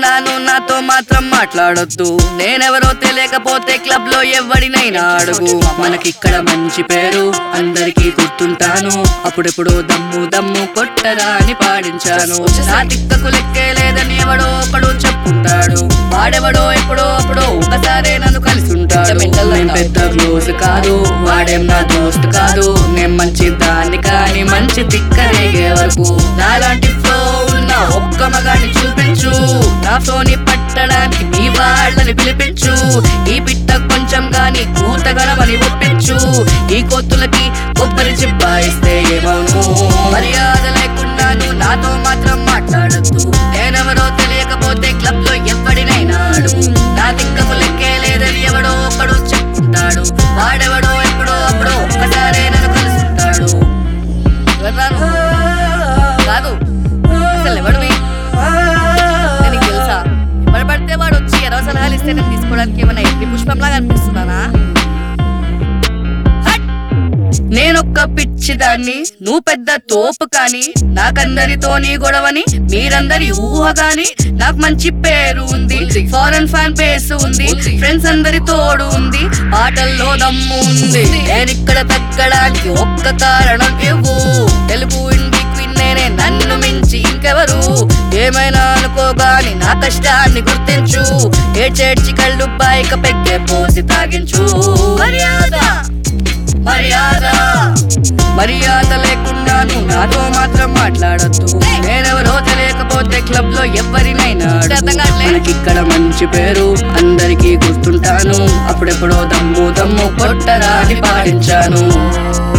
లేకున్నాను నాతో మాత్రం మాట్లాడొద్దు నేనెవరో తెలియకపోతే క్లబ్ లో ఎవడినైనా అడుగు మనకిక్కడ మంచి పేరు అందరికీ గుర్తుంటాను అప్పుడెప్పుడో దమ్ము దమ్ము కొట్టరా అని పాడించాను నా తిక్కకు లెక్కే లేదని ఎవడో ఒకడు చెప్పుంటాడు వాడెవడో ఎప్పుడో అప్పుడో ఒకసారే నన్ను కలిసి ఉంటాడు నేను పెద్ద క్లోజ్ కాదు వాడేం నా దోస్త్ కాదు నేను మంచి దాన్ని కానీ మంచి తిక్క రేగే వరకు నాలాంటి ఫ్లో ఉన్న ఒక్క మగాన్ని చూపించు నా ఫ్లోని పట్టడానికి మీ వాళ్ళని పిలిపించు ఈ పిట్ట కొంచెం గాని కూతగనమని ఒప్పించు ఈ కొత్తులకి కొబ్బరి చిబ్బాయిస్తే ఏమవును మర్యాద లేకుండా నువ్వు నాతో మాత్రం మాట్లాడద్దు నేనెవరో తెలియకపోతే క్లబ్ లో ఎవడినైనా అడుగు నా దిక్కకు లెక్కే లేదని ఎవడో ఒకడు చెప్పుకుంటాడు వాడెవడో ఎప్పుడో అప్పుడో ఒక్కసారే నన్ను కలుసుంటాడు ఎవరు కాదు అసలు ఎవడివి నేను నీకు తెలుసా ఎవడు పడితే వాడు వచ్చి ఎరవ సలహాలు ఇస్తే నేను తీసుకోవడానికి ఏమైనా ఎన్ని పుష్పంలాగా అనిపిస్తున్నానా హట్! నేనొక్క పిచ్చిదాన్ని నువ్వు పెద్ద తోపు కానీ నాకందరితోని గొడవని మీరందరి ఊహ గాని నాకు మంచి పేరు ఉంది ఫారెన్ ఫ్యాన్ బేస్ ఉంది ఫ్రెండ్స్ అందరి తోడు ఉంది పాటల్లో దమ్ము ఉంది నేనిక్కడ తగ్గడానికి ఒక్క కారణం ఇవ్వు తెలుగు ఇండి క్వీన్ నేనే నన్ను మించి ఇంకెవరు ఏమైనా అనుకోగాని నా కష్టాన్ని గుర్తించు ఏడ్చేడ్చి కళ్ళు పైక పెగ్గే పోసి తాగించు మర్యాద మర్యాద మర్యాద లేకుండా నువ్వు నాతో మాత్రం మాట్లాడొద్దు నేనెవరో తెలియకపోతే క్లబ్ లో ఎవరినైనా ఇక్కడ మంచి పేరు అందరికీ గుర్తుంటాను అప్పుడెప్పుడో దమ్ము దమ్ము కొట్టరా అని పాడించాను